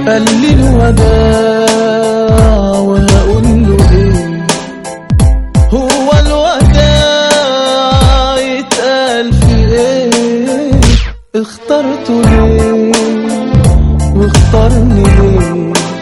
قال لي الوداع وهقول له ايه هو الوداع يتقال في ايه اخترته ليه واختارني ليه